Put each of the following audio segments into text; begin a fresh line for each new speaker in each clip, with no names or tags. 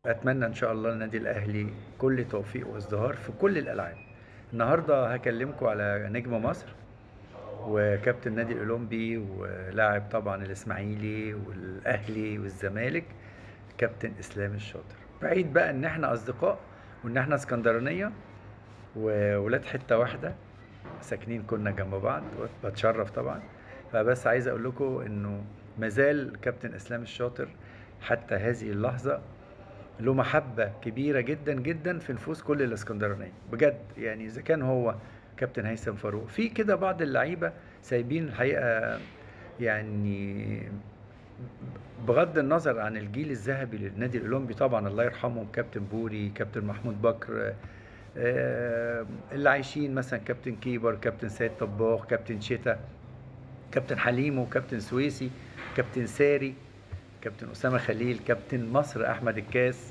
اتمنى ان شاء الله النادي الاهلي كل توفيق وازدهار في كل الالعاب النهارده هكلمكم على نجم مصر وكابتن النادي الاولمبي ولاعب طبعا الاسماعيلي والاهلي والزمالك كابتن اسلام الشاطر بعيد بقى ان احنا اصدقاء وان احنا اسكندرانيه وولاد حته واحده ساكنين كنا جنب بعض بتشرف طبعا فبس عايز اقول لكم انه مازال كابتن اسلام الشاطر حتى هذه اللحظه له محبه كبيره جدا جدا في نفوس كل الاسكندرانيه بجد يعني اذا كان هو كابتن هيثم فاروق في كده بعض اللعيبه سايبين الحقيقه يعني بغض النظر عن الجيل الذهبي للنادي الاولمبي طبعا الله يرحمهم كابتن بوري كابتن محمود بكر اللي عايشين مثلا كابتن كيبر كابتن سيد طباخ كابتن شتا كابتن حليمو كابتن سويسي كابتن ساري كابتن اسامه خليل كابتن مصر احمد الكاس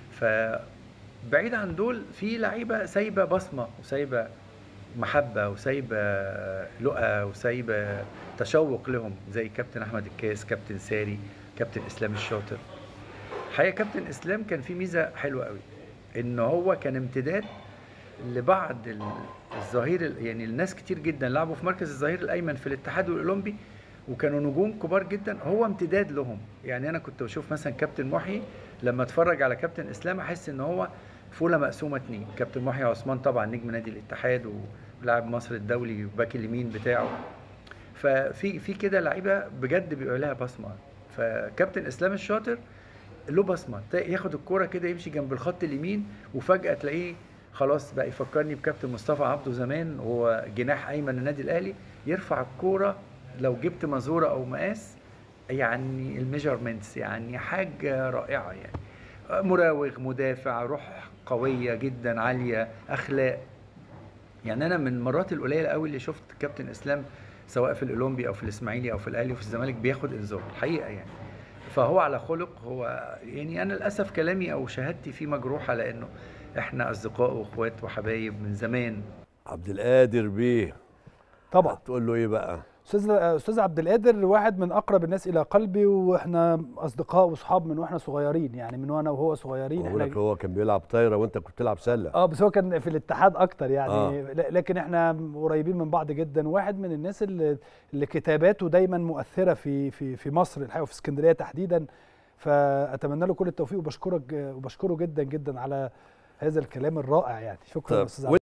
فبعيد عن دول في لعيبه سايبه بصمه وسايبه محبه وسايبه لقى وسايبه تشوق لهم زي كابتن احمد الكاس كابتن ساري كابتن اسلام الشاطر الحقيقه كابتن اسلام كان في ميزه حلوه قوي ان هو كان امتداد لبعض الظهير يعني الناس كتير جدا لعبوا في مركز الظهير الايمن في الاتحاد الاولمبي وكانوا نجوم كبار جدا هو امتداد لهم يعني انا كنت بشوف مثلا كابتن محي لما اتفرج على كابتن اسلام احس ان هو فوله مقسومه اتنين كابتن محي عثمان طبعا نجم نادي الاتحاد ولاعب مصر الدولي وباك اليمين بتاعه ففي في كده لعيبه بجد بيبقى لها بصمه فكابتن اسلام الشاطر له بصمه ياخد الكوره كده يمشي جنب الخط اليمين وفجاه تلاقيه خلاص بقى يفكرني بكابتن مصطفى عبده زمان هو جناح ايمن النادي الاهلي يرفع الكوره لو جبت مزوره او مقاس يعني الميجرمنتس يعني حاجه رائعه يعني مراوغ مدافع روح قويه جدا عاليه اخلاق يعني انا من المرات القليله قوي اللي شفت كابتن اسلام سواء في الاولمبي او في الاسماعيلي او في الاهلي وفي الزمالك بياخد انذار الحقيقه يعني فهو على خلق هو يعني انا للاسف كلامي او شهادتي فيه مجروحه لانه احنا اصدقاء واخوات وحبايب من زمان
عبد القادر بيه
طبعا
تقول له ايه بقى
استاذ استاذ عبد القادر واحد من اقرب الناس الى قلبي واحنا اصدقاء واصحاب من واحنا صغيرين يعني من وانا وهو صغيرين
احنا لك هو كان بيلعب طايره وانت كنت بتلعب سله
اه بس هو كان في الاتحاد اكتر يعني آه. لكن احنا قريبين من بعض جدا واحد من الناس اللي, اللي كتاباته دايما مؤثره في في في مصر الحقيقه وفي اسكندريه تحديدا فاتمنى له كل التوفيق وبشكرك وبشكره جدا جدا على هذا الكلام الرائع يعني شكرا استاذ